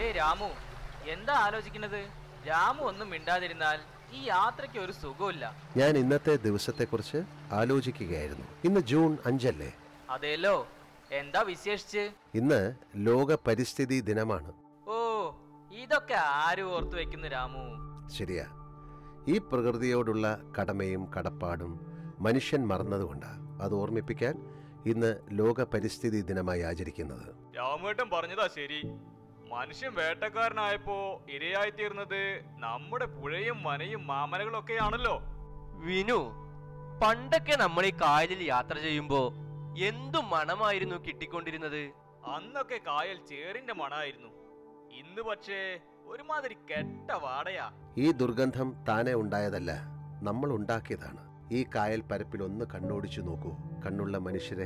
അല്ലേ രാമു എന്താ ആലോചിക്കുന്നത് രാമു ഒന്നും മിണ്ടാതിരുന്നാൽ ഈ യാത്രയ്ക്ക് ഒരു സുഖമില്ല ഞാൻ ഇന്നത്തെ ദിവസത്തെക്കുറിച്ച് ആലോചിക്കുകയായിരുന്നു ഇന്ന് ജൂൺ അഞ്ചല്ലേ അതേലോ എന്താ വിശേഷിച്ച് ഇന്ന് ലോക പരിസ്ഥിതി ദിനമാണ് ഓ ഇതൊക്കെ ആരും ഓർത്തു വെക്കുന്നു രാമു ശരിയാ ഈ പ്രകൃതിയോടുള്ള കടമയും കടപ്പാടും മനുഷ്യൻ മറന്നതുകൊണ്ടാ അത് ഓർമ്മിപ്പിക്കാൻ ഇന്ന് ലോക പരിസ്ഥിതി ദിനമായി ആചരിക്കുന്നത് രാമേട്ടൻ പറഞ്ഞതാ ശരി മനുഷ്യൻ വേട്ടക്കാരനായപ്പോ ഇരയായിത്തീർന്നത് നമ്മുടെ പുഴയും മനയും മാമലകളും ഒക്കെയാണല്ലോ വിനു പണ്ടൊക്കെ നമ്മൾ ഈ കായലിൽ യാത്ര ചെയ്യുമ്പോ എന്തു മണമായിരുന്നു കിട്ടിക്കൊണ്ടിരുന്നത് അന്നൊക്കെ കായൽ ചേറിന്റെ മണായിരുന്നു ഇന്ന് പക്ഷേ ഒരുമാതിരി കെട്ട വാടയാ ഈ ദുർഗന്ധം താനെ ഉണ്ടായതല്ല നമ്മൾ ഉണ്ടാക്കിയതാണ് ഈ കായൽ പരപ്പിൽ ഒന്ന് കണ്ണോടിച്ചു നോക്കൂ കണ്ണുള്ള മനുഷ്യരെ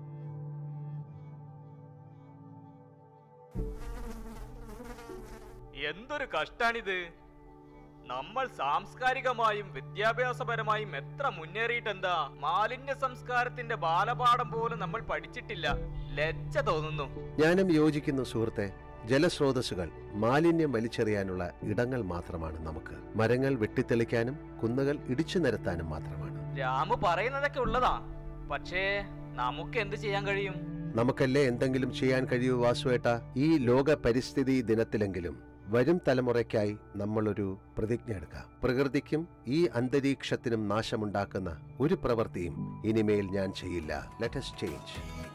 എന്തൊരു കഷ്ടാണിത് നമ്മൾ സാംസ്കാരികമായും വിദ്യാഭ്യാസപരമായും എത്ര മുന്നേറിയിട്ടെന്താ മാലിന്യ സംസ്കാരത്തിന്റെ ബാലപാഠം പോലും നമ്മൾ പഠിച്ചിട്ടില്ല ലജ്ജ തോന്നുന്നു ഞാനും യോജിക്കുന്നു സുഹൃത്തെ ജലസ്രോതസ്സുകൾ മാലിന്യം വലിച്ചെറിയാനുള്ള ഇടങ്ങൾ മാത്രമാണ് നമുക്ക് മരങ്ങൾ വെട്ടിത്തെളിക്കാനും കുന്നുകൾ ഇടിച്ചു നിരത്താനും മാത്രമാണ് രാമു പറയുന്നതൊക്കെ ഉള്ളതാ പക്ഷേ നമുക്ക് എന്ത് ചെയ്യാൻ കഴിയും നമുക്കല്ലേ എന്തെങ്കിലും ചെയ്യാൻ കഴിയൂ വാസുവേട്ട ഈ ലോക പരിസ്ഥിതി ദിനത്തിലെങ്കിലും വരും തലമുറയ്ക്കായി നമ്മളൊരു പ്രതിജ്ഞ എടുക്കാം പ്രകൃതിക്കും ഈ അന്തരീക്ഷത്തിനും നാശമുണ്ടാക്കുന്ന ഒരു പ്രവൃത്തിയും ഇനിമേൽ ഞാൻ ചെയ്യില്ല ലെറ്റസ് ചേഞ്ച്